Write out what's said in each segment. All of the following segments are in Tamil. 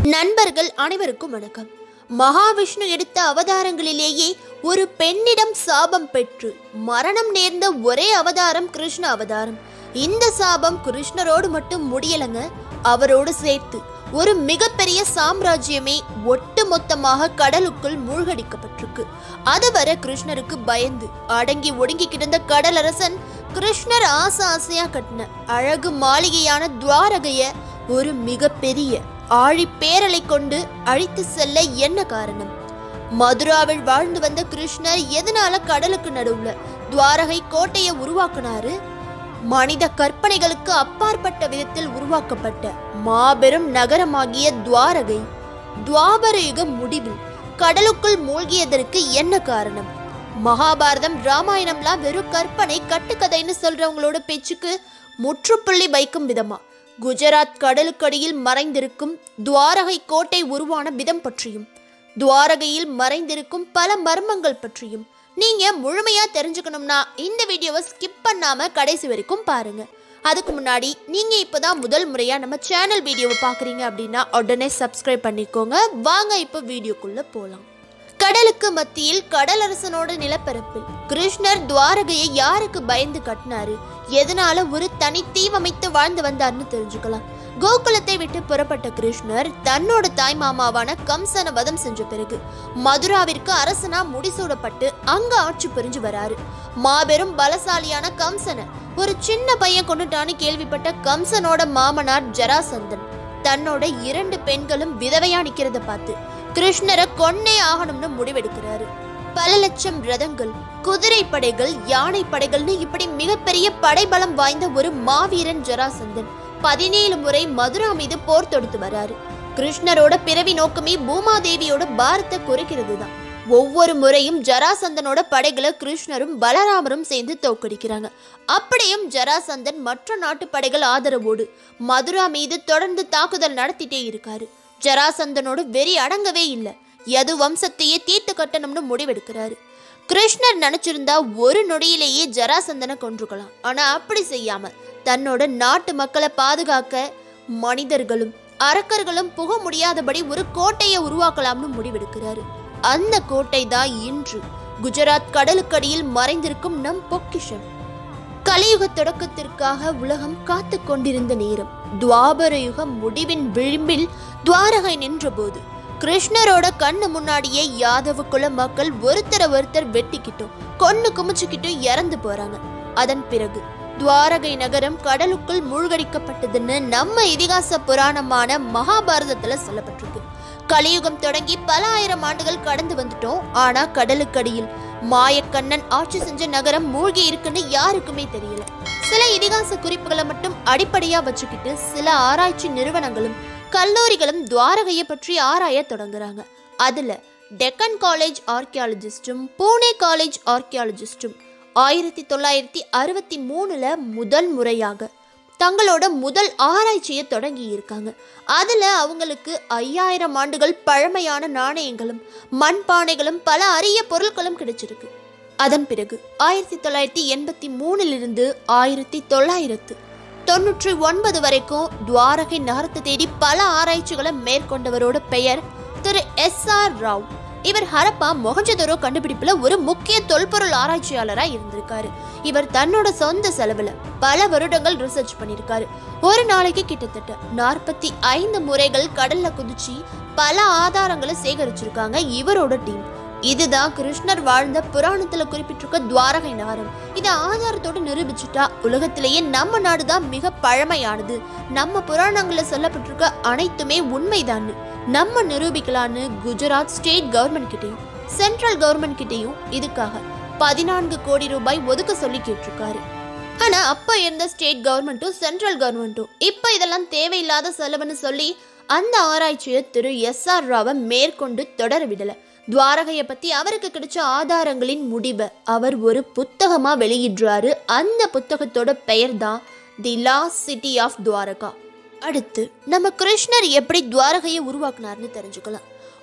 நண்பர்கள் அனைவருக்கும் வணக்கம் மகாவிஷ்ணு எடுத்த அவதாரங்களிலேயே ஒரு பெண்ணிடம் சாபம் பெற்று மரணம் நேர்ந்த ஒரே அவதாரம் கிருஷ்ண அவதாரம் இந்த சாபம் கிருஷ்ணரோடு மட்டும் முடியலங்க அவரோடு சேர்த்து ஒரு மிகப்பெரிய சாம்ராஜ்யமே ஒட்டு மொத்தமாக கடலுக்குள் மூழ்கடிக்கப்பட்டிருக்கு அதுவரை கிருஷ்ணருக்கு பயந்து அடங்கி ஒடுங்கி கிடந்த கடலரசன் கிருஷ்ணர் ஆசை ஆசையா கட்டின அழகு மாளிகையான துவாரகைய ஒரு மிகப்பெரிய ஆழி பேரலை கொண்டு அழித்து செல்ல என்ன காரணம் மதுராவில் வாழ்ந்து வந்த கிருஷ்ணர் எதனால கடலுக்கு நடுவுல துவாரகை கோட்டையை உருவாக்குனாரு மனித கற்பனைகளுக்கு அப்பாற்பட்ட விதத்தில் உருவாக்கப்பட்ட மாபெரும் நகரமாகிய துவாரகை துவாபர யுக முடிவில் கடலுக்குள் மூழ்கியதற்கு என்ன காரணம் மகாபாரதம் ராமாயணம்லாம் வெறும் கற்பனை கட்டுக்கதைன்னு சொல்றவங்களோட பேச்சுக்கு முற்றுப்புள்ளி வைக்கும் விதமா குஜராத் கடலுக்கடியில் மறைந்திருக்கும் துவாரகை கோட்டை உருவான விதம் பற்றியும் துவாரகையில் மறைந்திருக்கும் பல மர்மங்கள் பற்றியும் நீங்க முழுமையா தெரிஞ்சுக்கணும்னா இந்த வீடியோவை ஸ்கிப் பண்ணாம கடைசி வரைக்கும் பாருங்க அதுக்கு முன்னாடி நீங்க இப்பதான் முதல் முறையா நம்ம சேனல் வீடியோவை பாக்குறீங்க அப்படின்னா உடனே சப்ஸ்கிரைப் பண்ணிக்கோங்க வாங்க இப்போ வீடியோக்குள்ள போலாம் கடலுக்கு மத்தியில் கடலரசனோட நிலப்பரப்பில் கிருஷ்ணர் துவாரகையை யாருக்கு பயந்து கட்டினாரு எதனால ஒரு தனி தீவமைத்து வாழ்ந்து வந்தார்னு தெரிஞ்சுக்கலாம் கோகுலத்தை விட்டு புறப்பட்ட கிருஷ்ணர் தன்னோட தாய் மாமாவான கம்சனை வதம் செஞ்ச பிறகு மதுராவிற்கு அரசனா முடிசூடப்பட்டு அங்க ஆட்சி புரிஞ்சு வராரு மாபெரும் பலசாலியான கம்சனை ஒரு சின்ன பையன் கொண்டுட்டான்னு கேள்விப்பட்ட கம்சனோட மாமனார் ஜராசந்தன் தன்னோட இரண்டு பெண்களும் விதவையா நிக்கிறத பார்த்து கிருஷ்ணரை கொன்னே ஆகணும்னு முடிவெடுக்கிறாரு பல லட்சம் ரதங்கள் குதிரை படைகள் யானை படைகள்னு இப்படி மிகப்பெரிய படைபலம் வாய்ந்த ஒரு மாவீரன் ஜராசந்தன் பதினேழு முறை மதுரா மீது போர் தொடுத்து வராரு கிருஷ்ணரோட பிறவி நோக்கமே பூமாதேவியோட பாரத்தை குறைக்கிறது தான் ஒவ்வொரு முறையும் ஜராசந்தனோட படைகளை கிருஷ்ணரும் பலராமரும் சேர்ந்து தோக்கடிக்கிறாங்க அப்படியும் ஜராசந்தன் மற்ற நாட்டு படைகள் ஆதரவோடு மதுரா மீது தொடர்ந்து தாக்குதல் நடத்திட்டே இருக்காரு ஜராசந்தனோட வெறி அடங்கவே இல்லை யது வம்சத்தையே தீர்த்து கட்டணும்னு முடிவெடுக்கிறாரு கிருஷ்ணர் நினைச்சிருந்தா ஒரு நொடியிலேயே ஜராசந்தனை கொன்றுக்கலாம் ஆனா அப்படி செய்யாம தன்னோட நாட்டு மக்களை பாதுகாக்க மனிதர்களும் அரக்கர்களும் புக முடியாதபடி ஒரு கோட்டையை உருவாக்கலாம்னு முடிவெடுக்கிறாரு அந்த கோட்டை தான் இன்று குஜராத் கடலுக்கடியில் மறைந்திருக்கும் நம் பொக்கிஷம் கலியுக தொடக்கத்திற்காக உலகம் காத்து கொண்டிருந்த நேரம் துவாபர யுகம் முடிவின் விளிம்பில் துவாரகை நின்றபோது கிருஷ்ணரோட கண்ணு முன்னாடியே யாதவ குல மக்கள் ஒருத்தர ஒருத்தர் வெட்டிக்கிட்டும் கொன்னு குமிச்சுக்கிட்டும் இறந்து போறாங்க அதன் பிறகு துவாரகை நகரம் கடலுக்குள் மூழ்கடிக்கப்பட்டதுன்னு நம்ம இதிகாச புராணமான மகாபாரதத்துல சொல்லப்பட்டிருக்கு கலியுகம் தொடங்கி பல ஆயிரம் ஆண்டுகள் கடந்து வந்துட்டோம் ஆனா கடலுக்கடியில் மாயக்கண்ணன் ஆட்சி செஞ்ச நகரம் மூழ்கி இருக்குன்னு யாருக்குமே தெரியல சில இதிகாச குறிப்புகளை மட்டும் அடிப்படையா வச்சுக்கிட்டு சில ஆராய்ச்சி நிறுவனங்களும் கல்லூரிகளும் துவாரகையை பற்றி ஆராய தொடங்குறாங்க அதுல டெக்கன் காலேஜ் ஆர்கியாலஜிஸ்டும் பூனே காலேஜ் ஆர்கியாலஜிஸ்டும் ஆயிரத்தி தொள்ளாயிரத்தி அறுபத்தி மூணுல முதல் முறையாக தங்களோட முதல் ஆராய்ச்சியை தொடங்கி இருக்காங்க அதுல அவங்களுக்கு ஐயாயிரம் ஆண்டுகள் பழமையான நாணயங்களும் மண்பானைகளும் பல அரிய பொருட்களும் கிடைச்சிருக்கு அதன் பிறகு ஆயிரத்தி தொள்ளாயிரத்தி எண்பத்தி மூணிலிருந்து ஆயிரத்தி தொள்ளாயிரத்து தொண்ணூற்றி ஒன்பது வரைக்கும் துவாரகை நகரத்தை தேடி பல ஆராய்ச்சிகளை மேற்கொண்டவரோட பெயர் திரு எஸ் ஆர் ராவ் இவர் ஹரப்பா மொஹஞ்சதரோ கண்டுபிடிப்புல ஒரு முக்கிய தொல்பொருள் ஆராய்ச்சியாளரா இருந்திருக்காரு இவர் தன்னோட சொந்த செலவுல பல வருடங்கள் ரிசர்ச் பண்ணியிருக்காரு ஒரு நாளைக்கு கிட்டத்தட்ட நாற்பத்தி ஐந்து முறைகள் கடல்ல குதிச்சு பல ஆதாரங்களை சேகரிச்சிருக்காங்க இவரோட டீம் இதுதான் கிருஷ்ணர் வாழ்ந்த புராணத்துல குறிப்பிட்டிருக்க துவாரகை நகரம் இதை ஆதாரத்தோட நிரூபிச்சுட்டா உலகத்திலேயே நம்ம நாடு தான் மிக பழமையானது நம்ம புராணங்கள்ல சொல்லப்பட்டிருக்க அனைத்துமே உண்மைதான்னு நம்ம நிரூபிக்கலான்னு குஜராத் ஸ்டேட் கவர்மெண்ட் கிட்டயும் சென்ட்ரல் கவர்மெண்ட் கிட்டயும் இதுக்காக பதினான்கு கோடி ரூபாய் ஒதுக்க சொல்லி கேட்டிருக்காரு ஆனா அப்ப இருந்த ஸ்டேட் கவர்மெண்ட்டும் சென்ட்ரல் கவர்மெண்ட்டும் இப்ப இதெல்லாம் தேவையில்லாத செலவுன்னு சொல்லி அந்த ஆராய்ச்சியை திரு எஸ் ஆர் ராவை மேற்கொண்டு தொடர விடல துவாரகையை பத்தி அவருக்கு கிடைச்ச ஆதாரங்களின் முடிவை அவர் ஒரு புத்தகமா வெளியிடுறாரு அந்த புத்தகத்தோட பெயர் தான் the lost city of Dwarka அடுத்து நம்ம கிருஷ்ணர் எப்படி துவாரகையை உருவாக்குனார்னு தெரிஞ்சுக்கலாம்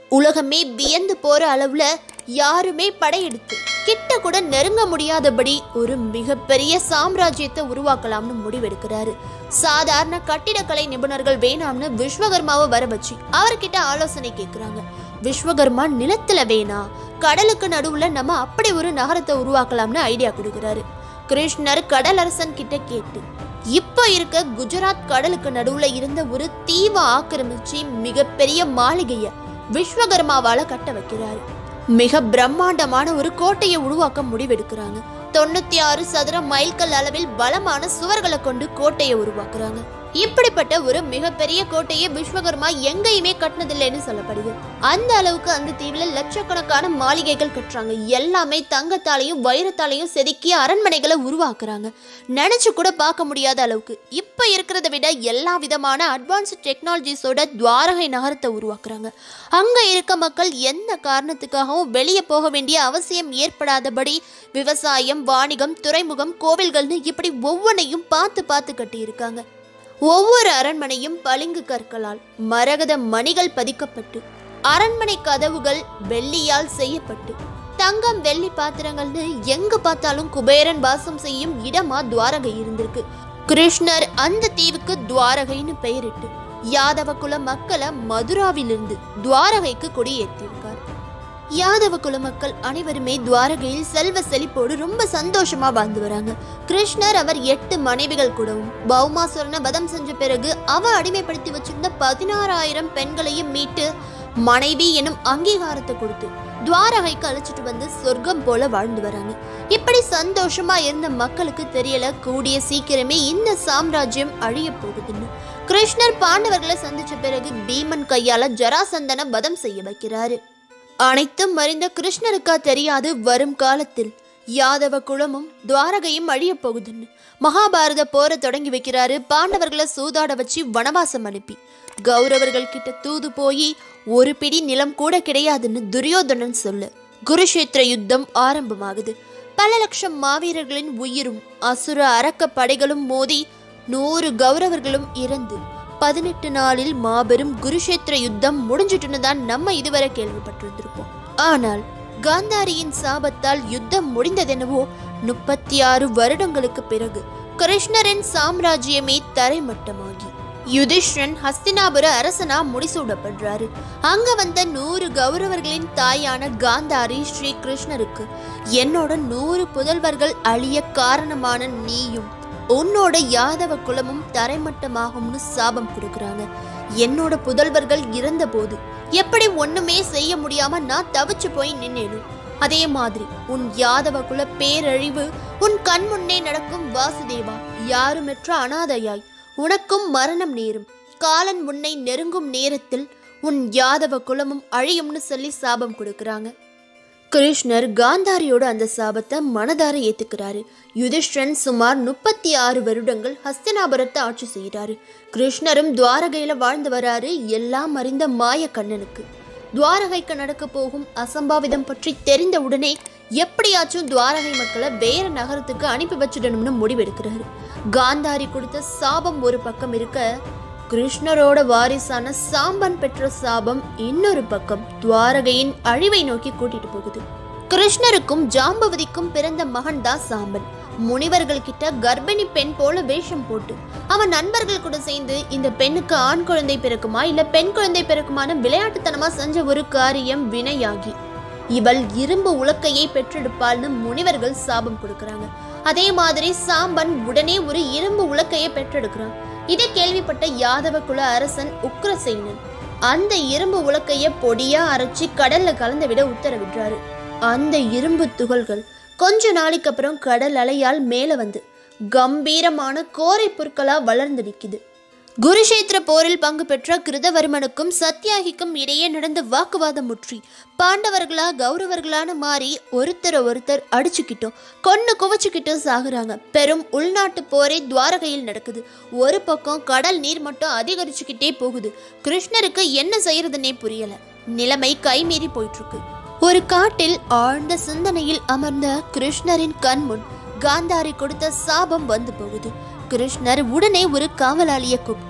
உலகமே வியந்து போற அளவுல யாருமே படையெடுத்து கிட்ட கூட நெருங்க முடியாதபடி ஒரு மிகப்பெரிய சாம்ராஜ்யத்தை உருவாக்கலாம்னு முடிவெடுக்கிறாரு சாதாரண கட்டிடக்கலை நிபுணர்கள் வேணாம்னு விஸ்வகர்மாவை வர வச்சு அவர்கிட்ட ஆலோசனை கேட்குறாங்க விஸ்வகர்மா நிலத்துல வேணா கடலுக்கு நடுவுல நம்ம அப்படி ஒரு நகரத்தை உருவாக்கலாம்னு ஐடியா கொடுக்குறாரு கிருஷ்ணர் கடலரசன் கிட்ட கேட்டு இப்போ இருக்க குஜராத் கடலுக்கு நடுவுல இருந்த ஒரு தீவை ஆக்கிரமிச்சு மிகப்பெரிய மாளிகைய விஸ்வகர்மாவால கட்ட வைக்கிறாரு மிக பிரம்மாண்டமான ஒரு கோட்டையை உருவாக்க முடிவெடுக்கிறாங்க தொண்ணூத்தி ஆறு சதுர மைல்கல் அளவில் பலமான சுவர்களை கொண்டு கோட்டையை உருவாக்குறாங்க இப்படிப்பட்ட ஒரு மிகப்பெரிய கோட்டையை விஸ்வகர்மா எங்கேயுமே கட்டினதில்லைன்னு சொல்லப்படுது அந்த அளவுக்கு அந்த தீவுல லட்சக்கணக்கான மாளிகைகள் கட்டுறாங்க எல்லாமே தங்கத்தாலையும் வைரத்தாலையும் செதுக்கி அரண்மனைகளை உருவாக்குறாங்க நினைச்சு கூட பார்க்க முடியாத அளவுக்கு இப்ப இருக்கிறத விட எல்லா விதமான அட்வான்ஸ் டெக்னாலஜிஸோட துவாரகை நகரத்தை உருவாக்குறாங்க அங்க இருக்க மக்கள் எந்த காரணத்துக்காகவும் வெளியே போக வேண்டிய அவசியம் ஏற்படாதபடி விவசாயம் வாணிகம் துறைமுகம் கோவில்கள்னு இப்படி ஒவ்வொன்றையும் பார்த்து பார்த்து கட்டியிருக்காங்க ஒவ்வொரு அரண்மனையும் பளிங்கு கற்களால் மரகத மணிகள் பதிக்கப்பட்டு அரண்மனை கதவுகள் வெள்ளியால் செய்யப்பட்டு தங்கம் வெள்ளி பாத்திரங்கள்னு எங்க பார்த்தாலும் குபேரன் வாசம் செய்யும் இடமா துவாரகை இருந்திருக்கு கிருஷ்ணர் அந்த தீவுக்கு துவாரகைன்னு பெயரிட்டு யாதவ குல மக்களை மதுராவிலிருந்து துவாரகைக்கு குடியேற்றியிருக்கார் யாதவ குல மக்கள் அனைவருமே துவாரகையில் செல்வ செழிப்போடு ரொம்ப சந்தோஷமா வாழ்ந்து வராங்க கிருஷ்ணர் அவர் எட்டு மனைவிகள் கூடவும் பௌமாசுரனை வதம் செஞ்ச பிறகு அவ அடிமைப்படுத்தி வச்சிருந்த பதினாறாயிரம் பெண்களையும் மீட்டு மனைவி எனும் அங்கீகாரத்தை கொடுத்து துவாரகைக்கு அழைச்சிட்டு வந்து சொர்க்கம் போல வாழ்ந்து வராங்க இப்படி சந்தோஷமா இருந்த மக்களுக்கு தெரியல கூடிய சீக்கிரமே இந்த சாம்ராஜ்யம் அழிய போகுதுன்னு கிருஷ்ணர் பாண்டவர்களை சந்திச்ச பிறகு பீமன் கையால ஜராசந்தனை வதம் செய்ய வைக்கிறாரு அனைத்தும் மறிந்த கிருஷ்ணருக்கா தெரியாது வரும் காலத்தில் யாதவ குலமும் துவாரகையும் அழியப் போகுதுன்னு மகாபாரத போரை தொடங்கி வைக்கிறாரு பாண்டவர்களை சூதாட வச்சு வனவாசம் அனுப்பி கௌரவர்கள் கிட்ட தூது போய் ஒரு பிடி நிலம் கூட கிடையாதுன்னு துரியோதனன் சொல்ல குருஷேத்திர யுத்தம் ஆரம்பமாகுது பல லட்சம் மாவீரர்களின் உயிரும் அசுர அரக்க படைகளும் மோதி நூறு கௌரவர்களும் இறந்து பதினெட்டு நாளில் மாபெரும் குருஷேத்திர யுத்தம் முடிஞ்சிட்டுன்னு தான் நம்ம இதுவரை கேள்விப்பட்டிருந்திருப்போம் ஆனால் காந்தாரியின் சாபத்தால் யுத்தம் முடிந்ததெனவோ முப்பத்தி ஆறு வருடங்களுக்கு பிறகு கிருஷ்ணரின் சாம்ராஜ்யமே தரைமட்டமாகி யுதிஷ்டன் ஹஸ்தினாபுர அரசனா முடிசூடப்படுறாரு அங்க வந்த நூறு கௌரவர்களின் தாயான காந்தாரி ஸ்ரீ கிருஷ்ணருக்கு என்னோட நூறு புதல்வர்கள் அழிய காரணமான நீயும் உன்னோட யாதவ குலமும் தரைமட்டமாகும்னு சாபம் கொடுக்கறாங்க என்னோட புதல்வர்கள் இறந்தபோது எப்படி ஒண்ணுமே செய்ய முடியாம நான் தவிச்சு போய் நின்னேனும் அதே மாதிரி உன் யாதவ குல பேரழிவு உன் கண் முன்னே நடக்கும் வாசுதேவா யாருமற்ற அனாதையாய் உனக்கும் மரணம் நேரும் காலன் உன்னை நெருங்கும் நேரத்தில் உன் யாதவ குலமும் அழியும்னு சொல்லி சாபம் கொடுக்கறாங்க கிருஷ்ணர் காந்தாரியோட அந்த சாபத்தை மனதார ஏத்துக்கிறாரு யுதிஷ்டன் சுமார் முப்பத்தி ஆறு வருடங்கள் ஹஸ்தினாபுரத்தை ஆட்சி செய்கிறாரு கிருஷ்ணரும் துவாரகையில வாழ்ந்து வராரு எல்லாம் அறிந்த மாய கண்ணனுக்கு துவாரகைக்கு நடக்க போகும் அசம்பாவிதம் பற்றி தெரிந்த உடனே எப்படியாச்சும் துவாரகை மக்களை வேற நகரத்துக்கு அனுப்பி வச்சிடணும்னு முடிவெடுக்கிறாரு காந்தாரி கொடுத்த சாபம் ஒரு பக்கம் இருக்க கிருஷ்ணரோட வாரிசான சாம்பன் பெற்ற சாபம் இன்னொரு பக்கம் துவாரகையின் அழிவை நோக்கி கூட்டிட்டு போகுது கிருஷ்ணருக்கும் ஜாம்பவதிக்கும் பிறந்த மகன் தான் சாம்பன் முனிவர்கள் கிட்ட கர்ப்பிணி பெண் போல வேஷம் போட்டு அவன் நண்பர்கள் கூட சேர்ந்து இந்த பெண்ணுக்கு ஆண் குழந்தை பிறக்குமா இல்ல பெண் குழந்தை பிறக்குமான விளையாட்டுத்தனமா செஞ்ச ஒரு காரியம் வினையாகி இவள் இரும்பு உலக்கையை பெற்றெடுப்பாள்னு முனிவர்கள் சாபம் கொடுக்கறாங்க அதே மாதிரி சாம்பன் உடனே ஒரு இரும்பு உலக்கையை பெற்றெடுக்கிறான் இதை கேள்விப்பட்ட யாதவ குல அரசன் உக்ரசேனன் அந்த இரும்பு உலக்கைய பொடியா அரைச்சி கடல்ல கலந்து விட உத்தரவிடுறாரு அந்த இரும்பு துகள்கள் கொஞ்ச நாளைக்கு அப்புறம் கடல் அலையால் மேல வந்து கம்பீரமான கோரை புற்களா வளர்ந்து நிக்குது குருஷேத்திர போரில் பங்கு பெற்ற கிருதவர்மனுக்கும் சத்யாகிக்கும் இடையே நடந்த வாக்குவாதம் முற்றி பாண்டவர்களா கௌரவர்களான மாறி ஒருத்தரை ஒருத்தர் அடிச்சுக்கிட்டோம் கொன்னு குவச்சுக்கிட்டும் சாகுறாங்க பெரும் உள்நாட்டு போரே துவாரகையில் நடக்குது ஒரு பக்கம் கடல் நீர் மட்டும் அதிகரிச்சுக்கிட்டே போகுது கிருஷ்ணருக்கு என்ன செய்யறதுன்னே புரியல நிலைமை கைமீறி போயிட்டு இருக்கு ஒரு காட்டில் ஆழ்ந்த சிந்தனையில் அமர்ந்த கிருஷ்ணரின் கண்முன் காந்தாரி கொடுத்த சாபம் வந்து போகுது கிருஷ்ணர் உடனே ஒரு காவலாளிய கூப்பிட்டு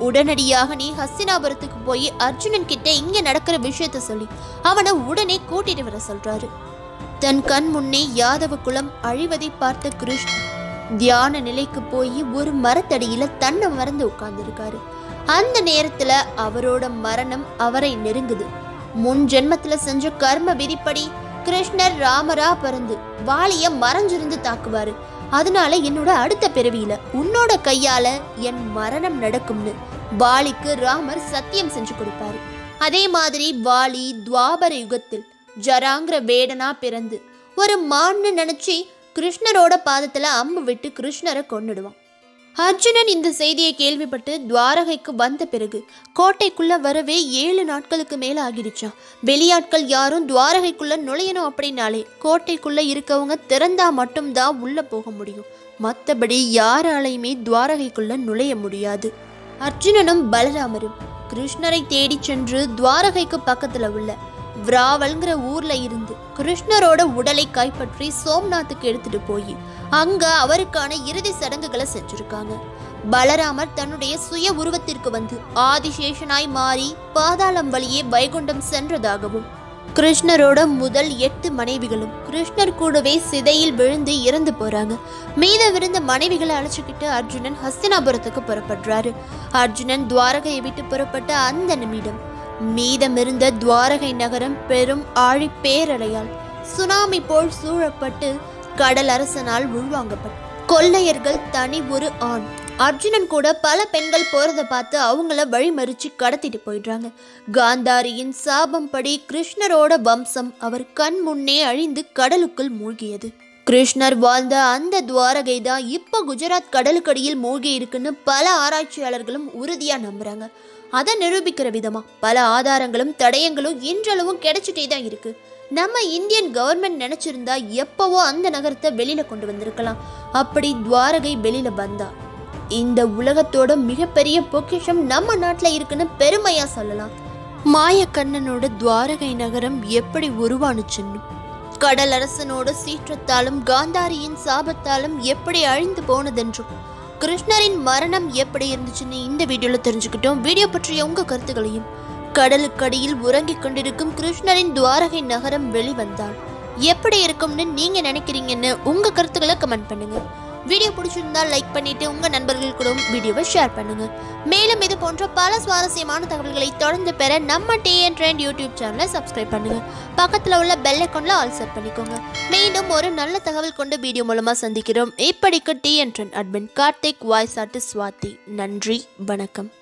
உடனடியாக நீ ஹஸ்தினாபுரத்துக்கு போய் அர்ஜுனன் கிட்ட இங்க நடக்கிற விஷயத்த சொல்லி அவனை உடனே கூட்டிட்டு வர சொல்றாரு தன் கண் முன்னே யாதவ குலம் அழிவதை பார்த்த கிருஷ்ணன் தியான நிலைக்கு போய் ஒரு மரத்தடியில தன்னை மறந்து உட்கார்ந்துருக்காரு அந்த நேரத்துல அவரோட மரணம் அவரை நெருங்குது முன் ஜென்மத்துல செஞ்ச கர்ம விதிப்படி கிருஷ்ணர் ராமரா பிறந்து வாலிய மறைஞ்சிருந்து தாக்குவாரு அதனால என்னோட அடுத்த பிறவியில உன்னோட கையால என் மரணம் நடக்கும்னு வாலிக்கு ராமர் சத்தியம் செஞ்சு கொடுப்பாரு அதே மாதிரி வாலி துவாபர யுகத்தில் ஜராங்கிற வேடனா பிறந்து ஒரு மான்னு நினைச்சு கிருஷ்ணரோட பாதத்துல அம்பு விட்டு கிருஷ்ணரை கொன்னுடுவான் அர்ஜுனன் இந்த செய்தியை கேள்விப்பட்டு துவாரகைக்கு வந்த பிறகு கோட்டைக்குள்ள வரவே ஏழு நாட்களுக்கு மேல ஆகிடுச்சான் வெளியாட்கள் யாரும் துவாரகைக்குள்ள நுழையணும் அப்படின்னாலே கோட்டைக்குள்ள இருக்கவங்க திறந்தா மட்டும்தான் உள்ள போக முடியும் மற்றபடி யாராலையுமே துவாரகைக்குள்ள நுழைய முடியாது அர்ஜுனனும் பலராமரும் கிருஷ்ணரை தேடி சென்று துவாரகைக்கு பக்கத்துல உள்ள விராவல்ங்கிற ஊர்ல இருந்து கிருஷ்ணரோட உடலை கைப்பற்றி சோம்நாத்துக்கு எடுத்துட்டு போய் அங்க அவருக்கான இறுதி சடங்குகளை செஞ்சிருக்காங்க பலராமர் தன்னுடைய சுய உருவத்திற்கு வந்து ஆதிசேஷனாய் மாறி பாதாளம் வழியே வைகுண்டம் சென்றதாகவும் கிருஷ்ணரோட முதல் எட்டு மனைவிகளும் கிருஷ்ணர் கூடவே சிதையில் விழுந்து இறந்து போறாங்க மீதவிருந்த மனைவிகளை அழைச்சிக்கிட்டு அர்ஜுனன் ஹஸ்தினாபுரத்துக்கு புறப்படுறாரு அர்ஜுனன் துவாரகையை விட்டு புறப்பட்ட அந்த நிமிடம் மீதமிருந்த துவாரகை நகரம் பெரும் ஆழி பேரலையால் சுனாமி போல் சூழப்பட்டு கடல் அரசனால் உள்வாங்கப்பட்டு கொள்ளையர்கள் தனி ஒரு ஆண் அர்ஜுனன் கூட பல பெண்கள் போறத பார்த்து அவங்கள வழிமறிச்சு கடத்திட்டு போயிடுறாங்க காந்தாரியின் சாபம் படி கிருஷ்ணரோட வம்சம் அவர் கண் முன்னே அழிந்து கடலுக்குள் மூழ்கியது கிருஷ்ணர் வாழ்ந்த அந்த துவாரகை தான் இப்போ குஜராத் கடலுக்கடியில் மூழ்கி இருக்குன்னு பல ஆராய்ச்சியாளர்களும் உறுதியா நம்புறாங்க அதை நிரூபிக்கிற விதமா பல ஆதாரங்களும் தடயங்களும் இன்றளவும் கிடைச்சிட்டே தான் இருக்கு நம்ம இந்தியன் கவர்மெண்ட் நினைச்சிருந்தா எப்பவோ அந்த நகரத்தை வெளியில கொண்டு வந்திருக்கலாம் அப்படி துவாரகை வெளியில வந்தா இந்த உலகத்தோட மிகப்பெரிய பொக்கிஷம் நம்ம நாட்டுல இருக்குன்னு பெருமையா சொல்லலாம் மாயக்கண்ணனோட துவாரகை நகரம் எப்படி உருவானுச்சுன்னு கடல் அரசனோட சீற்றத்தாலும் காந்தாரியின் சாபத்தாலும் எப்படி அழிந்து போனதென்றும் கிருஷ்ணரின் மரணம் எப்படி இருந்துச்சுன்னு இந்த வீடியோல தெரிஞ்சுக்கிட்டோம் வீடியோ பற்றிய உங்க கருத்துக்களையும் கடலுக்கடியில் உறங்கிக் கொண்டிருக்கும் கிருஷ்ணரின் துவாரகை நகரம் வெளிவந்தால் எப்படி இருக்கும்னு நீங்க நினைக்கிறீங்கன்னு உங்க கருத்துக்களை கமெண்ட் பண்ணுங்க வீடியோ பிடிச்சிருந்தா லைக் பண்ணிட்டு உங்க நண்பர்கள் கூட வீடியோவை ஷேர் பண்ணுங்க மேலும் இது போன்ற பல சுவாரஸ்யமான தகவல்களை தொடர்ந்து பெற நம்ம டிஎன் ட்ரெண்ட் யூடியூப் சேனலை சப்ஸ்கிரைப் பண்ணுங்க பக்கத்துல உள்ள பெல் ஐக்கான்ல ஆல் செட் பண்ணிக்கோங்க மீண்டும் ஒரு நல்ல தகவல் கொண்ட வீடியோ மூலமா சந்திக்கிறோம் இப்படிக்கு TN trend admin Karthik voice ஆட்டு சுவாதி நன்றி வணக்கம்